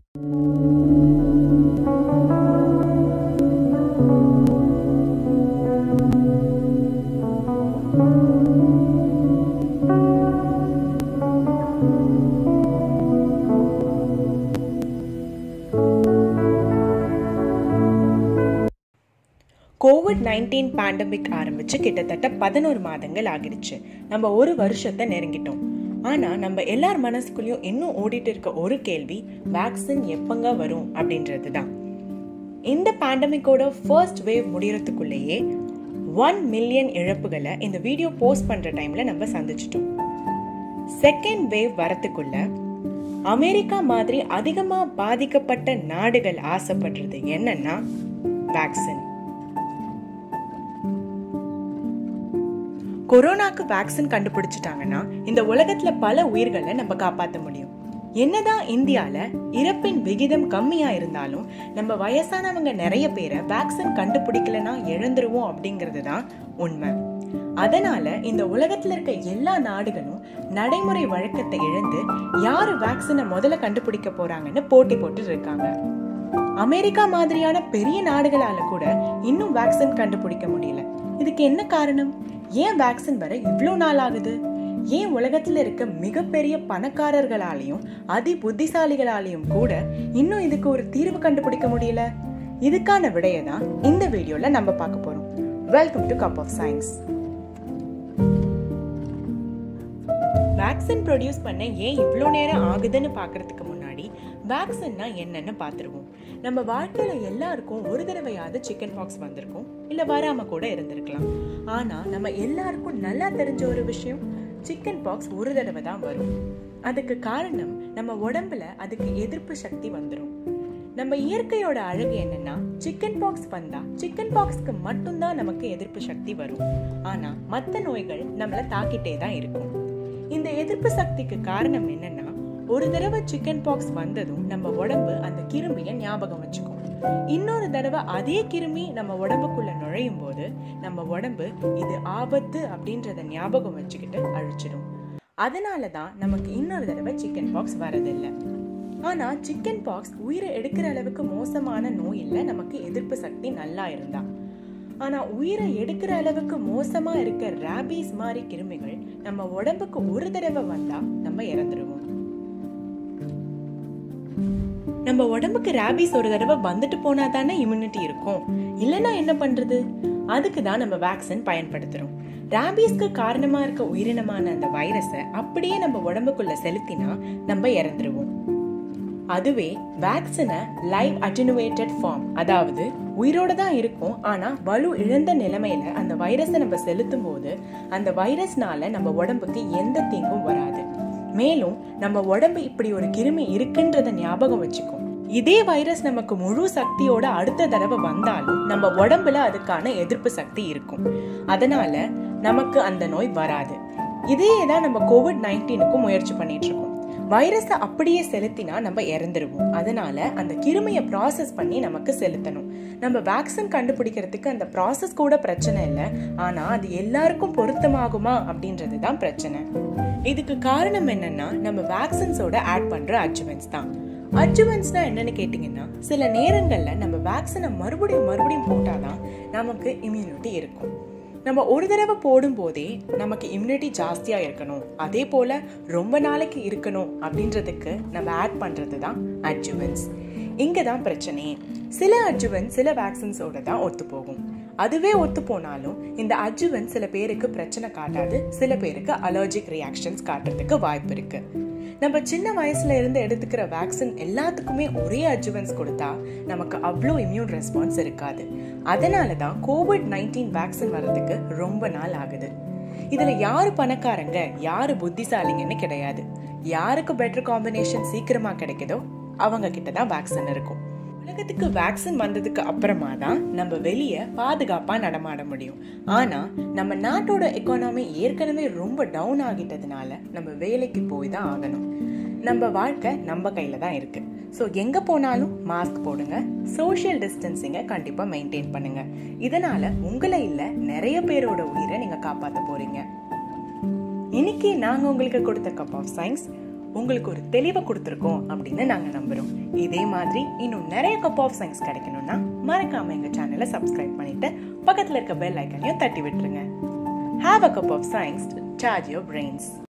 Covid nineteen pandemic ஆரம்பிச்சு கிட்டத்தட்ட பதினோரு மாதங்கள் ஆகிடுச்சு நம்ம ஒரு வருஷத்தை நெருங்கிட்டோம் ஆனா நம்ம எல்லார் மனசுக்குள்ளேயும் இன்னும் ஓடிட்டு இருக்க ஒரு கேள்வி வேக்சின் எப்பங்க வரும் அப்படின்றது தான் இந்த பேண்டமிக்கோட ஃபர்ஸ்ட் வேவ் முடியறதுக்குள்ளேயே ஒன் மில்லியன் இழப்புகளை இந்த வீடியோ போஸ்ட் பண்ற டைம்ல நம்ம சந்திச்சிட்டோம் செகண்ட் வேவ் வரத்துக்குள்ள அமெரிக்கா மாதிரி அதிகமா பாதிக்கப்பட்ட நாடுகள் ஆசைப்படுறது என்னன்னா வேக்சின் கொரோனாக்கு வேக்சின் கண்டுபிடிச்சிட்டாங்கன்னா இந்த உலகத்துல பல உயிர்களை நம்ம காப்பாற்ற முடியும் என்னதான் இந்தியால இறப்பின் விகிதம் கம்மியா இருந்தாலும் நம்ம வயசானவங்க நிறைய பேரை வேக்சின் கண்டுபிடிக்கலனா இழந்துருவோம் அப்படிங்கிறது தான் உண்மை அதனால இந்த உலகத்துல இருக்க எல்லா நாடுகளும் நடைமுறை வழக்கத்தை இழந்து யாரு வேக்சினை முதல்ல கண்டுபிடிக்க போறாங்கன்னு போட்டி போட்டு இருக்காங்க அமெரிக்கா மாதிரியான பெரிய நாடுகளால கூட இன்னும் வேக்சின் கண்டுபிடிக்க முடியல இதுக்கு என்ன காரணம் ஏன் வேக்சின் வர இவ்வளோ நாள் ஆகுது ஏன் உலகத்துல இருக்க மிகப்பெரிய பணக்காரர்களாலையும் அதி புத்திசாலிகளாலையும் கூட இன்னும் இதுக்கு ஒரு தீர்வு கண்டுபிடிக்க முடியல இதுக்கான விடையை தான் இந்த வீடியோல நம்ம பார்க்க போறோம் welcome to cup of science vaccine produce பண்ண ஏன் இவ்வளோ நேரம் ஆகுதுன்னு பார்க்கறதுக்கு முன்னாடி வேக்சின்னா என்னன்னு பார்த்துருவோம் நம்ம வாழ்க்கையில் எல்லாருக்கும் ஒரு தடவையாவது சிக்கன் பாக்ஸ் வந்திருக்கும் இல்லை வராமல் கூட இருந்திருக்கலாம் ஆனால் நம்ம எல்லாருக்கும் நல்லா தெரிஞ்ச ஒரு விஷயம் சிக்கன் பாக்ஸ் ஒரு தடவை தான் வரும் அதுக்கு காரணம் நம்ம உடம்புல அதுக்கு எதிர்ப்பு சக்தி வந்துடும் நம்ம இயற்கையோட அழகு என்னன்னா சிக்கன் பாக்ஸ் வந்தா சிக்கன் பாக்ஸ்க்கு மட்டும்தான் நமக்கு எதிர்ப்பு சக்தி வரும் ஆனா மற்ற நோய்கள் நம்மள தாக்கிட்டே தான் இருக்கும் இந்த எதிர்ப்பு சக்திக்கு காரணம் என்னன்னா ஒரு தடவை சிக்கன் பாக்ஸ் வந்ததும் நம்ம உடம்பு அந்த கிருமியை ஞாபகம் வச்சுக்கும் இன்னொரு தடவை அதே கிருமி நம்ம உடம்புக்குள்ள நுழையும் போது நம்ம உடம்பு இது ஆபத்து அப்படின்றத ஞாபகம் வச்சுக்கிட்டு அழிச்சிடும் அதனால தான் நமக்கு இன்னொரு தடவை சிக்கன் பாக்ஸ் வரதில்லை ஆனா சிக்கன் பாக்ஸ் உயிரை எடுக்கிற அளவுக்கு மோசமான நோய் இல்லை நமக்கு எதிர்ப்பு சக்தி நல்லா இருந்தா ஆனா உயிரை எடுக்கிற அளவுக்கு மோசமா இருக்க ரேபீஸ் மாதிரி கிருமிகள் நம்ம உடம்புக்கு ஒரு தடவை வந்தா நம்ம இறந்துருவோம் நம்ம உடம்புக்கு ரேபீஸ் ஒரு தடவை வந்துட்டு போனா தானே இம்யூனிட்டி இருக்கும் இல்லைன்னா என்ன பண்றது அதுக்கு தான் நம்ம வேக்சின் பயன்படுத்துறோம் ரேபீஸ்க்கு காரணமா இருக்க உயிரினமான அந்த வைரஸை அப்படியே நம்ம உடம்புக்குள்ள செலுத்தினா நம்ம இறந்துருவோம் அதுவே வேக்சினை லைவ் அட்டினுவேட்டட் ஃபார்ம் அதாவது உயிரோட தான் இருக்கும் ஆனா வலு இழந்த நிலைமையில அந்த வைரஸை நம்ம செலுத்தும் போது அந்த வைரஸ்னால நம்ம உடம்புக்கு எந்த தீங்கும் வராது மேலும் நம்ம உடம்பு இப்படி ஒரு கிருமி இருக்குன்றத ஞாபகம் வச்சுக்கும் இதே வைரஸ் நமக்கு முழு சக்தியோட அடுத்த தடவை வந்தாலும் நம்ம உடம்புல அதுக்கான எதிர்ப்பு சக்தி இருக்கும் அதனால நமக்கு அந்த நோய் வராது இதே தான் நம்ம கோவிட் நைன்டீனுக்கும் முயற்சி பண்ணிட்டு இருக்கோம் வைரஸை அப்படியே செலுத்தினா நம்ம இறந்துருவோம் அதனால அந்த கிருமியை ப்ராசஸ் பண்ணி நமக்கு செலுத்தணும் நம்ம வேக்சின் கண்டுபிடிக்கிறதுக்கு அந்த ப்ராசஸ் கூட பிரச்சனை இல்லை ஆனா அது எல்லாருக்கும் பொருத்தமாகுமா அப்படின்றது தான் பிரச்சனை இதுக்கு காரணம் என்னன்னா நம்ம வேக்சின்ஸோட ஆட் பண்ற அட்ஜுவன்ஸ் தான் அட்ஜுவன்ஸ்னா என்னன்னு கேட்டிங்கன்னா சில நேரங்கள்ல நம்ம வேக்சினை மறுபடியும் மறுபடியும் போட்டாதான் நமக்கு இம்யூனிட்டி இருக்கும் நம்ம ஒரு தடவை போடும் போதே நமக்கு இம்யூனிட்டி ஜாஸ்தியாக இருக்கணும் அதே போல் ரொம்ப நாளைக்கு இருக்கணும் அப்படின்றதுக்கு நம்ம ஆட் பண்ணுறது தான் அட்ஜுவன்ஸ் இங்கே தான் பிரச்சனையே சில அட்ஜுவன் சில வேக்சின்ஸோட தான் ஒத்து போகும் அதுவே ஒத்து போனாலும் இந்த அட்ஜுவன் சில பேருக்கு பிரச்சனை காட்டாது சில பேருக்கு அலர்ஜிக் ரியாக்ஷன்ஸ் காட்டுறதுக்கு வாய்ப்பு இருக்கு நம்ம சின்ன வயசுல இருந்து எடுத்துக்கிற வேக்சின் எல்லாத்துக்குமே ஒரே அட்ஜுவன்ஸ் கொடுத்தா நமக்கு அவ்வளோ இம்யூன் ரெஸ்பான்ஸ் இருக்காது அதனால தான் கோவிட் நைன்டீன் வேக்சின் வர்றதுக்கு ரொம்ப நாள் ஆகுது இதுல யாரு பணக்காரங்க யாரு புத்திசாலிங்கன்னு கிடையாது யாருக்கு பெட்டர் காம்பினேஷன் சீக்கிரமா கிடைக்குதோ அவங்க கிட்ட தான் வேக்சின் இருக்கும் உலகத்துக்கு வேக்சின் வந்ததுக்கு அப்புறமா தான் நம்ம வெளியே பாதுகாப்பா நடமாட முடியும் ஆனா நம்ம நாட்டோட எக்கானமி ஏற்கனவே ரொம்ப டவுன் ஆகிட்டதுனால நம்ம வேலைக்கு போய் தான் ஆகணும் நம்ம வாழ்க்கை நம்ம கையில தான் இருக்கு ஸோ எங்க போனாலும் மாஸ்க் போடுங்க சோஷியல் டிஸ்டன்சிங்கை கண்டிப்பா மெயின்டைன் பண்ணுங்க இதனால உங்களை இல்ல நிறைய பேரோட உயிரை நீங்க காப்பாத்த போறீங்க இன்னைக்கு நாங்க உங்களுக்கு கொடுத்த கப் ஆஃப் சயின்ஸ் உங்களுக்கு ஒரு தெளிவை கொடுத்துருக்கோம் அப்படின்னு நாங்கள் நம்புகிறோம் இதே மாதிரி இன்னும் நிறைய கப் ஆஃப் சயின்ஸ் கிடைக்கணும்னா மறக்காம எங்கள் சேனலை சப்ஸ்கிரைப் பண்ணிட்டு பக்கத்தில் இருக்க பெல் ஐக்கனையும் தட்டி விட்டுருங்க have a cup of science charge your brains